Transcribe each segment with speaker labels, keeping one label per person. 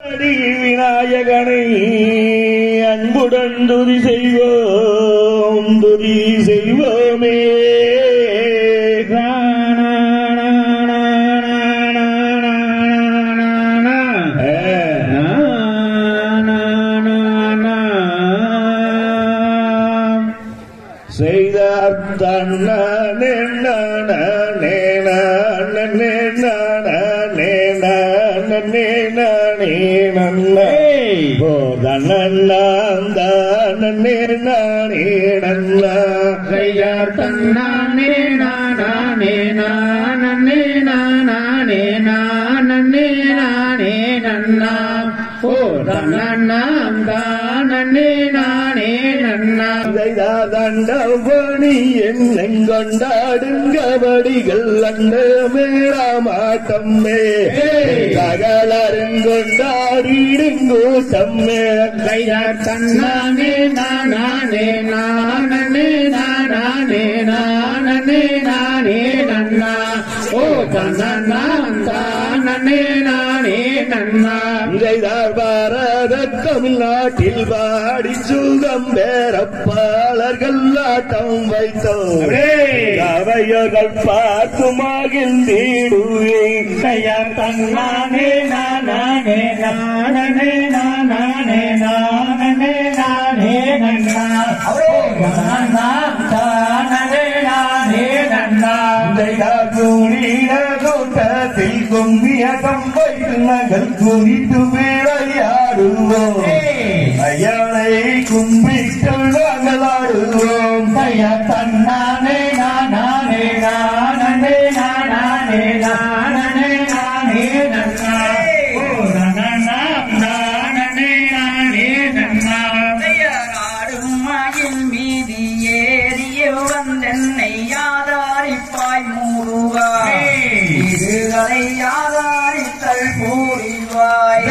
Speaker 1: அடி விநாயகனை அன்புடன் துதி செய்வோம் துதி செய்வோமே செய்தார் தன்னே நானே நானே நானே நானே நானே நன்னே ஓ தன்னே நானே நன்னா
Speaker 2: கையார் தன்னானே நானே நானே நானே நானே நானே நன்னா ஓ தன்னாம் தானே நானே நன்னா
Speaker 1: தண்டபணி என்னெங்கொண்டாடுங்கபடிகள் அண்ட மேளமாட்டம்மே தகலருங்கொண்டாடிடுங்கூட்டம்மே
Speaker 2: கையார் தன்னானே நானே நானே நானே நானே நானே நன்னா ஓ தன்னாம் தானே நானே நன்னா
Speaker 1: இதைதார் பாரத தமிழ்நாட்டில் பாடி சுகம் பேரப்பாளர்கள் ஆட்டம் வைத்தோம் அவையோர்கள் பார்த்து மகிழ்ந்தீடுவே
Speaker 2: கையார் தன்னானே நானே நானே நானே நானே நானே நன்னா ஓ தன்னாம் தானே நானே நன்னா
Speaker 1: கூட்டத்தில் கும்பியகம் வைத்து நகல் குறித்து விளையாடுவோம் ஐயனை கும்பிட்டு நாங்கள் ஆடுவோம்
Speaker 2: கையார் தன்னானே நானே நானே நானே நானே நானே நன்னா ஓ தன்னாம் தானே நானே நன்னா
Speaker 3: ஆடும் மயில் மீதி ஏறிய வந்தென்னை ஆதாரிப்பாய் மூடுவாய் இதுகளை ஆதாரித்தல் பூரிவாய்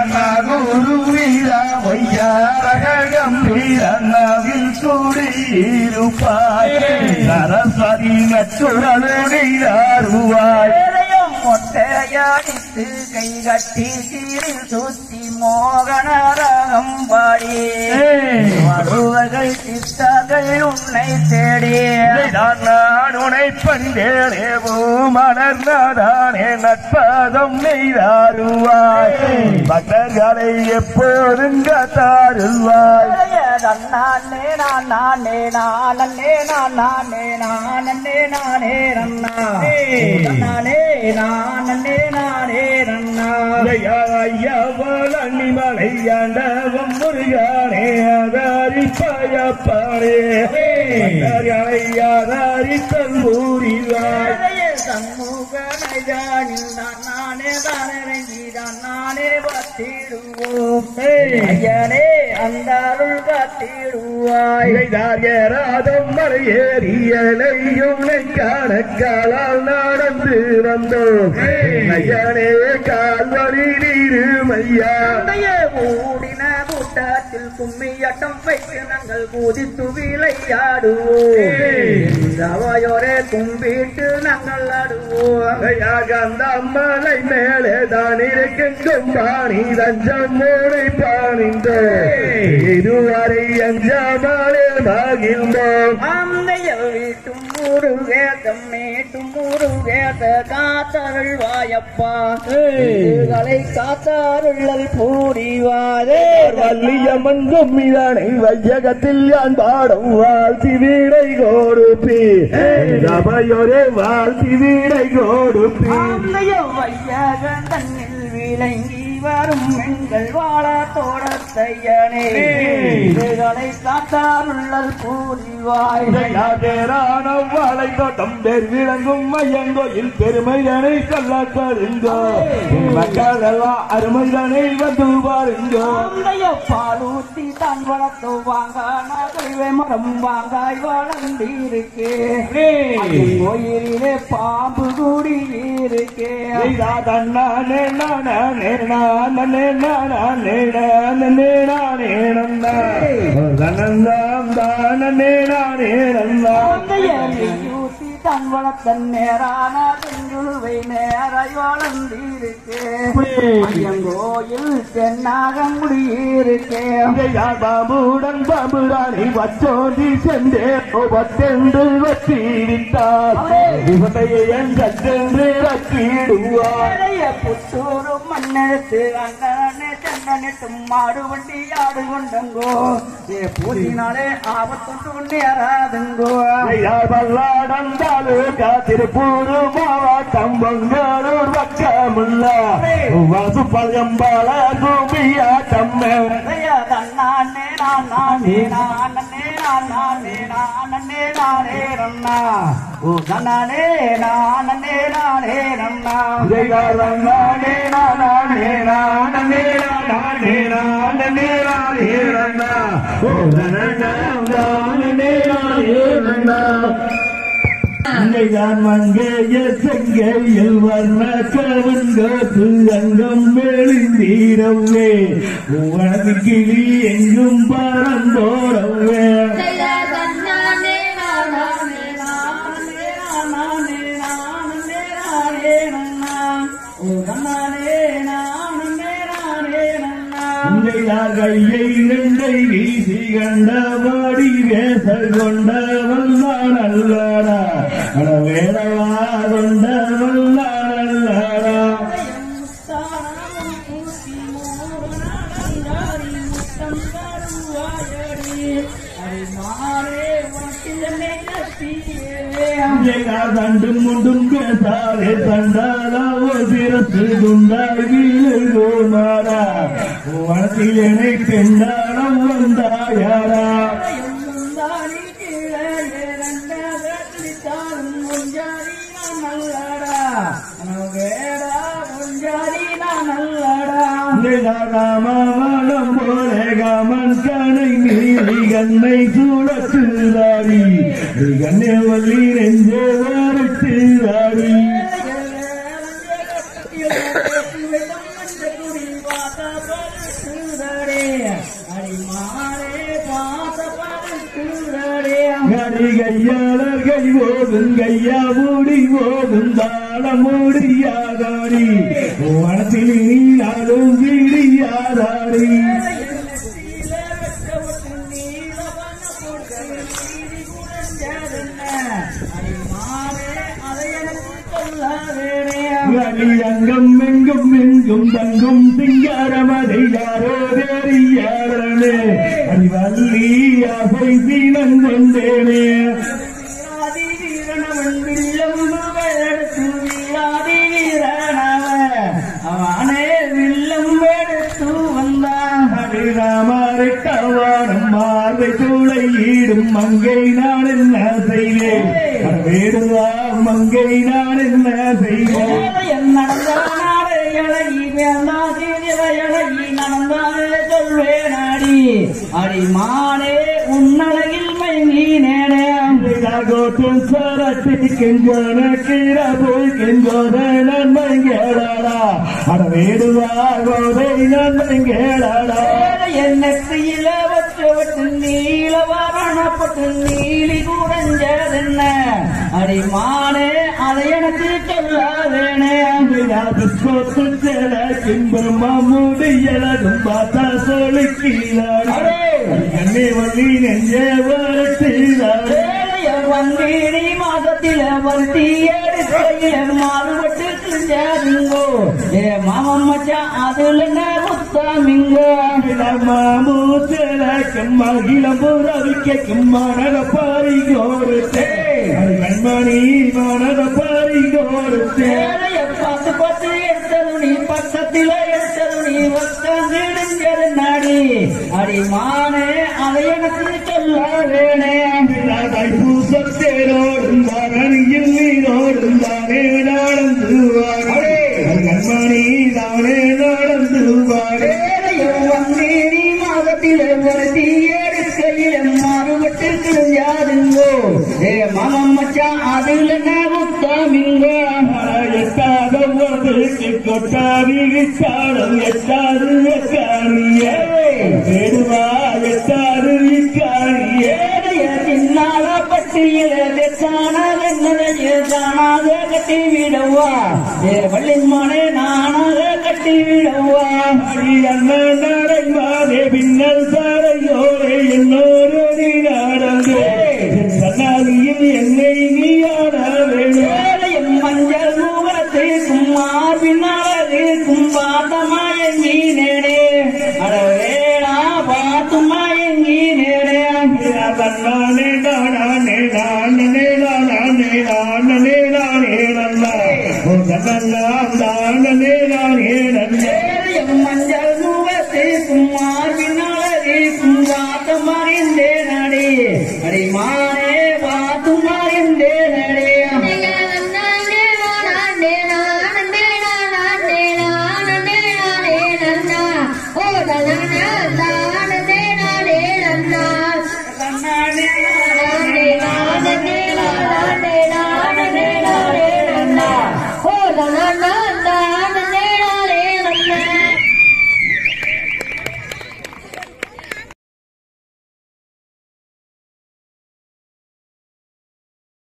Speaker 1: சரஸ்வதி நச்சுடலுடையாருவாய்
Speaker 3: வேலையும் மொட்டையடித்து கை கட்டி சீரில் சுத்தி மோகன ரகம் பாடி வருவர்கள் சித்தர்கள் உன்னை தேடி
Speaker 1: நான் உனை பண்டேனேவோ மலர்ந்தானே நட்பதம் நெய்தாருவாய் பக்தர்களை எப்போதும் காத்தாருவாய்
Speaker 3: நானே நான் நானே நானே நான் நானே நானே நானே ரண்ணா நானே நானே நானே ரண்ணா
Speaker 1: ஐயாவளி மலையாண்டவம் முருகானே ஆதாரிப்பாயப்பானே ஆதாரி தன்பூரிவாய்
Speaker 3: சண்முகனஜானில் நான் நானே தானிறங்கிதான் நானே பத்திடுவோம் ஐயனே அந்த அருள் காத்திடுவாய்
Speaker 1: ராதம் மலையேறியலையும் காணக்காலால் நடந்து வந்தோம் ஐயனே கால்வழி நீருமையா
Speaker 3: அந்தைய மூடின கூட்டத்தில் கும்மியட்டம் வைத்து நாங்கள் குதித்து விளையாடுவோம் அவையோரே கும்பிட்டு நாங்கள் ஆடுவோம்
Speaker 1: அந்த மலை மேலே தான் இருக்கும் கும்பாணி தஞ்சம் மூடி பாணிந்தோ இதுவரை அஞ்சாமலே மகிழ்ந்தோம்
Speaker 3: அந்தைய வீட்டும் ஊரு வேதம் மேட்டும் ஊரு வேத காத்தருள் வாயப்பா இதுகளை காத்தாருள்ளல் பூரிவாதே
Speaker 1: வள்ளியம்மன் கும்மிதனை வையகத்தில் யான் பாடும் வாழ்த்தி வீடை கொடுப்பி சபையொரே வாழ்த்தி வீடை கொடுப்பி
Speaker 3: அந்தைய வையகன் தன்னில் விளங்கி வரும் எங்கள் வாழ தோடத்தையனே இதுகளை காத்தாருள்ளல் பூரிவாய்
Speaker 1: யாதேரானம் வாழை தோட்டம் பேர் விளங்கும் மையங்கோயில் பெருமைதனை சொல்ல கருங்கோ மக்கள் எல்லாம் அருமைதனை வந்து பாருங்கோ
Speaker 3: அந்தைய பாலூத்தி தான் வளர்த்து வாங்க நகைவே மரம் வாங்காய் வளர்ந்திருக்கு கோயிலே பாம்பு கூடி இருக்கு
Speaker 1: நானே நானே நானே நானே நானே நானே நன்னா நன்னாம் தானே நானே நன்னா
Speaker 3: அந்தைய யூசி தான் வளர்த்த நேரான குழுவை நேராய் வளர்ந்திருக்கு ஐயங்கோயில் தென்னாக முடியிருக்கு
Speaker 1: பாபுடன் பாபுராணி வச்சோதி சென்றே பத்தென்று வச்சிருந்தார் இவனையை சற்றென்று வச்சிடுவார்
Speaker 3: பழைய புத்தூரு மண்ணெடுத்து அண்ணனே சென்னனிட்டும் மாடு வண்டி ஆடு கொண்டங்கோ ஏ பூசினாலே ஆபத்துண்டு நேராதுங்கோ
Speaker 1: பல்லாடம் தாலுகா திருப்பூர் மாவட்டம் பொங்கலூர் பக்கமுள்ள வாசுப்பழம்பல குமியாட்டம்
Speaker 3: ஐயா தன்னானே நான் நானே நானே நான் நானே நானே நானே ரண்ணா ஓ தன்னானே நானே நானே ரண்ணா
Speaker 1: நானே நானே நானே நானே நானே நானே ரண்ணா ஓ நானே நானே ரண்ணா அங்கைதான் மங்கைய செங்கையில் வர்ண கவன்கோத்து அங்கம் மெழுந்தீரவே உனக்கு கிளி எங்கும் பறந்தோடவே உங்கையார் கையை நெல்லை வீசி கண்டபடி வேச கொண்ட வல்லான் அல்லடா அட வேடவா கொண்ட வல்லான் அல்லடா தண்டும் முண்டும் பேசாதே தண்டாலாவோ சிரசு துண்டாய் வீழுமாரா வனத்தில் என்னை பெண்டாளம் வந்தாயாரா ராமவனம் போல காமன் கணை மீறி கண்ணை சூழத்துதாரி கண்ணே வள்ளி நெஞ்சே வரத்துதாரி கரி கையாளர் கை போதும் கையா மூடி போதும் தாள மூடியாதாரி வனத்தில் நீராலும் வீடியாதாரி கலி அங்கம் எங்கும் எங்கும் தங்கும் சிங்காரமதை யாரோ தெரியாரனே அறிவல்லி ஆசை சீனங்கொண்டேனே
Speaker 3: அவனே வில்லம் எடுத்து வந்தான்
Speaker 1: ராமரிட்டவானம் மார்பை சூளையிடும் மங்கை நான் என்ன செய்வேன் வேடுவா மங்கை நான் என்ன செய்வேன்
Speaker 3: நடந்த நாடு இழகி வேண்டாதி இழகி நடந்தாலே சொல்வேனாடி அடி மானே உன்னழகில் மயங்கி நேனே
Speaker 1: கோட்டும் சரத்தி கெஞ்சோன கீழ போய் கெஞ்சோத நன்மை கேடாடா அட வேடுவா கோதை நன்மை கேடாடா
Speaker 3: எண்ணத்தில வச்சு விட்டு நீல வரணப்பட்டு நீலி கூடஞ்சதென்ன அடி மானே அதை எனக்கு சொல்ல வேணே
Speaker 1: முடியலகும் பார்த்தா சொல்லிக்கிறார் கண்ணே வள்ளி நெஞ்சே வரட்டுகிறார்
Speaker 3: வங்கீடி மாதத்தில வருத்தி எடுக்கையில மாறுபட்டு செஞ்சாருங்கோ ஏ மாமன் மச்சான் அதுல முத்தாமிங்கோ
Speaker 1: மாமூச்சலக்கும் மகிழம் புறவிக்கும் மனத பாரி கோருத்தே கண்மணி மனத பாரி கோருத்தே
Speaker 3: ஏழைய பார்த்து பார்த்து எடுத்தது நீ பக்கத்தில எடுத்தது நீ வந்தது நாடி அடி மானே அதை எனக்கு சொல்ல வேணே
Speaker 1: பூசத்தேரோடும் தரணியில் நீரோடும் தானே நடந்துவாரே கண்மணி தானே நடந்துவாரே
Speaker 3: வங்கீடி மாதத்தில வருத்தி எடுக்கையில மாறுபட்டு செஞ்சாருங்கோ ஏ மாமன் மச்சான் அதுல முத்தாமிங்கோ
Speaker 1: எட்டாத போதுக்கு கொட்டாவி காலம் எட்டாது காரியே வேடுவா எட்டாது காரியே
Speaker 3: பின்னால பட்டியல காணாத காணாத கட்டி விட விடவா ஏ வள்ளிமானே நானாக கட்டி விடவா
Speaker 1: அண்ணாரே பின்னல் சாரையோரே என்னோரு நீ நடந்து கண்ணாடியில் என்னை நீ ஆட வேணும்
Speaker 3: ஏழையும் மஞ்சள் மூவரத்தை சும்மா பின்னாலே கும்பாத்தமா எங்கி நேரே அட வேளா பாத்துமா எங்கி நேரே
Speaker 1: தன்னானே நானே நானே நானே நானே நானே நல்லா ஓ தன்னா தானே நானே நன்ன
Speaker 3: ஏழையும் மஞ்சள்